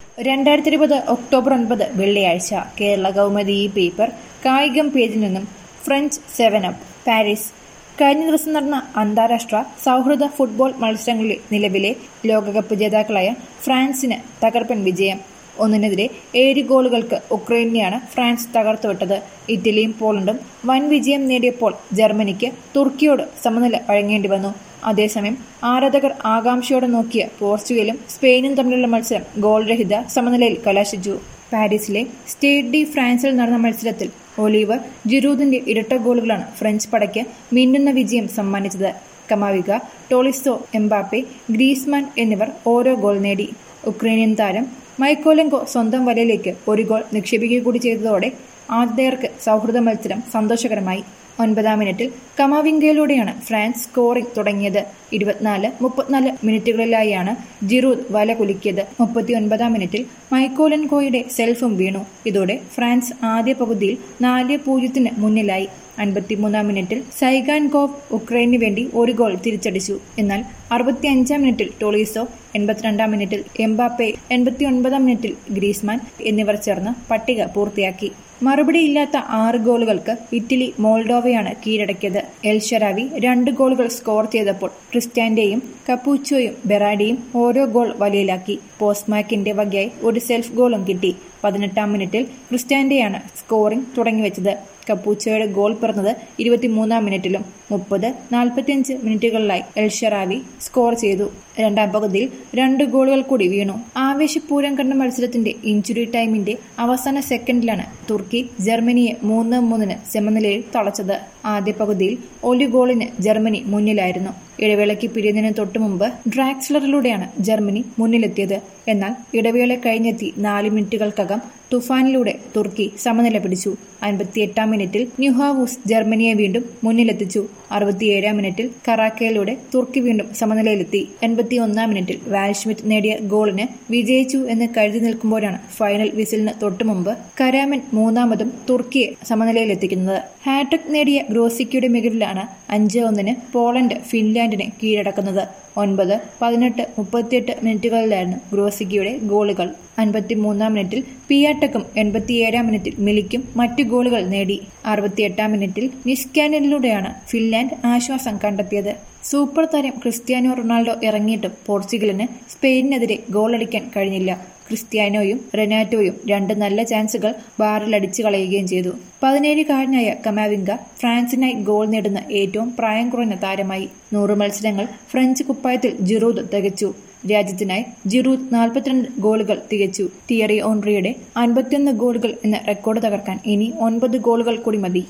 രണ്ടായിരത്തി ഇരുപത് ഒക്ടോബർ ഒൻപത് വെള്ളിയാഴ്ച കേരള കൗമുദി ഈ പേപ്പർ കായികം പേജിൽ നിന്നും ഫ്രഞ്ച് സെവൻ അപ്പ് പാരീസ് കഴിഞ്ഞ ദിവസം നടന്ന അന്താരാഷ്ട്ര സൗഹൃദ ഫുട്ബോൾ മത്സരങ്ങളിലെ നിലവിലെ ലോകകപ്പ് ജേതാക്കളായ ഫ്രാൻസിന് തകർപ്പൻ വിജയം ഒന്നിനെതിരെ ഏഴ് ഗോളുകൾക്ക് ഉക്രൈനെയാണ് ഫ്രാൻസ് തകർത്തുവിട്ടത് ഇറ്റലിയും പോളണ്ടും വൻ വിജയം നേടിയപ്പോൾ ജർമ്മനിക്ക് തുർക്കിയോട് സമനില വഴങ്ങേണ്ടി വന്നു അതേസമയം ആരാധകർ ആകാംക്ഷയോടെ നോക്കിയ പോർച്ചുഗലും സ്പെയിനും തമ്മിലുള്ള മത്സരം ഗോൾരഹിത സമനിലയിൽ കലാശിച്ചു പാരീസിലെ സ്റ്റേറ്റ് ഡി ഫ്രാൻസിൽ നടന്ന മത്സരത്തിൽ ഒലീവർ ജിറൂദിന്റെ ഇരട്ട ഗോളുകളാണ് ഫ്രഞ്ച് പടയ്ക്ക് മിന്നുന്ന വിജയം സമ്മാനിച്ചത് കമാവിക ടോളിസോ എംബാപ്പെ ഗ്രീസ്മാൻ എന്നിവർ ഓരോ ഗോൾ നേടി ഉക്രൈനിയൻ താരം മൈക്കോലെങ്കോ സ്വന്തം വലയിലേക്ക് ഒരു ഗോൾ നിക്ഷേപിക്കുക കൂടി ചെയ്തതോടെ ആതിഥേയർക്ക് സൗഹൃദ മത്സരം സന്തോഷകരമായി ഒൻപതാം മിനിറ്റിൽ കമാവിങ്കയിലൂടെയാണ് ഫ്രാൻസ് സ്കോറിംഗ് തുടങ്ങിയത് ഇരുപത്തിനാല് മുപ്പത്തിനാല് മിനിറ്റുകളിലായാണ് ജിറൂദ് വല കുലുക്കിയത് മുപ്പത്തി ഒൻപതാം മിനിറ്റിൽ മൈക്കോലൻകോയുടെ സെൽഫും വീണു ഇതോടെ ഫ്രാൻസ് ആദ്യ പകുതിയിൽ നാല് പൂജ്യത്തിന് മുന്നിലായി അൻപത്തിമൂന്നാം മിനിറ്റിൽ സൈഗാൻ ഗോവ് ഉക്രൈനു വേണ്ടി ഒരു ഗോൾ തിരിച്ചടിച്ചു എന്നാൽ അറുപത്തിയഞ്ചാം മിനിറ്റിൽ ടൊളീസോ എൺപത്തിരണ്ടാം മിനിറ്റിൽ എംബാപ്പെ എൺപത്തിയൊൻപതാം മിനിറ്റിൽ ഗ്രീസ്മാൻ എന്നിവർ ചേർന്ന് പട്ടിക പൂർത്തിയാക്കി മറുപടിയില്ലാത്ത ആറ് ഗോളുകൾക്ക് ഇറ്റലി മോൾഡോവയാണ് കീഴടക്കിയത് എൽ ഷെറാവി രണ്ട് ഗോളുകൾ സ്കോർ ചെയ്തപ്പോൾ ക്രിസ്ത്യാന്റെയും കപ്പൂച്ചോയും ബെറാഡിയും ഓരോ ഗോൾ വലയിലാക്കി പോസ്റ്റ്മാക്കിന്റെ വകയായി ഒരു സെൽഫ് ഗോളും കിട്ടി പതിനെട്ടാം മിനിറ്റിൽ ക്രിസ്ത്യാന്റെയാണ് സ്കോറിംഗ് തുടങ്ങിവെച്ചത് കപ്പൂച്ചോയുടെ ഗോൾ പിറന്നത് ഇരുപത്തിമൂന്നാം മിനിറ്റിലും മുപ്പത് നാൽപ്പത്തിയഞ്ച് മിനിറ്റുകളിലായി എൽ ഷെറാവി സ്കോർ ചെയ്തു രണ്ടാം പകുതിയിൽ രണ്ട് ഗോളുകൾ കൂടി വീണു ആവേശപൂരം കണ്ട മത്സരത്തിന്റെ ഇഞ്ചുറി ടൈമിന്റെ അവസാന സെക്കൻഡിലാണ് തുർക്കി ജർമ്മനിയെ മൂന്ന് മൂന്നിന് സമനിലയിൽ തളച്ചത് ആദ്യ പകുതിയിൽ ഒരു ഗോളിന് ജർമ്മനി മുന്നിലായിരുന്നു ഇടവേളയ്ക്ക് പിരിയുന്നതിന് തൊട്ടുമുമ്പ് ഡ്രാക്സ്ലറിലൂടെയാണ് ജർമ്മനി മുന്നിലെത്തിയത് എന്നാൽ ഇടവേള കഴിഞ്ഞെത്തി നാല് മിനിറ്റുകൾക്കകം തുഫാനിലൂടെ തുർക്കി സമനില പിടിച്ചു അൻപത്തിയെട്ടാം മിനിറ്റിൽ ന്യൂഹാവൂസ് ജർമ്മനിയെ വീണ്ടും മുന്നിലെത്തിച്ചു അറുപത്തിയേഴാം മിനിറ്റിൽ കറാക്കയിലൂടെ തുർക്കി വീണ്ടും സമനിലയിലെത്തി എൺപത്തിയൊന്നാം മിനിറ്റിൽ വാൽഷ്മിറ്റ് നേടിയ ഗോളിന് വിജയിച്ചു എന്ന് കരുതി നിൽക്കുമ്പോഴാണ് ഫൈനൽ വിസിലിന് തൊട്ടുമുമ്പ് കരാമൻ മൂന്നാമതും തുർക്കിയെ സമനിലയിലെത്തിക്കുന്നത് ഹാട്രിക് നേടിയ ഗ്രോസിക്കയുടെ മികവിലാണ് അഞ്ച് ഒന്നിന് പോളണ്ട് ഫിൻലാൻഡിനെ കീഴടക്കുന്നത് ഒൻപത് പതിനെട്ട് മുപ്പത്തിയെട്ട് മിനിറ്റുകളിലായിരുന്നു ഗ്രോസിക്കിയുടെ ഗോളുകൾ അൻപത്തിമൂന്നാം മിനിറ്റിൽ പിയാട്ടക്കും എൺപത്തിയേഴാം മിനിറ്റിൽ മിലിക്കും മറ്റു ഗോളുകൾ നേടി അറുപത്തിയെട്ടാം മിനിറ്റിൽ നിസ്കാനിലൂടെയാണ് ഫിൻലാൻഡ് ആശ്വാസം കണ്ടെത്തിയത് സൂപ്പർ താരം ക്രിസ്ത്യാനോ റൊണാൾഡോ ഇറങ്ങിയിട്ടും പോർച്ചുഗലിന് സ്പെയിനിനെതിരെ ഗോളടിക്കാൻ കഴിഞ്ഞില്ല ക്രിസ്ത്യാനോയും റെനാറ്റോയും രണ്ട് നല്ല ചാൻസുകൾ ബാറിലടിച്ചു കളയുകയും ചെയ്തു പതിനേഴുകാരനായ കമാവിംഗ ഫ്രാൻസിനായി ഗോൾ നേടുന്ന ഏറ്റവും പ്രായം കുറഞ്ഞ താരമായി നൂറ് മത്സരങ്ങൾ ഫ്രഞ്ച് കുപ്പായത്തിൽ ജിറൂദ് തികച്ചു രാജ്യത്തിനായി ജിറൂദ് നാൽപ്പത്തിരണ്ട് ഗോളുകൾ തികച്ചു തിയറി ഓൺറിയുടെ അൻപത്തിയൊന്ന് ഗോളുകൾ എന്ന റെക്കോർഡ് തകർക്കാൻ ഇനി ഒൻപത് ഗോളുകൾ കൂടി മതി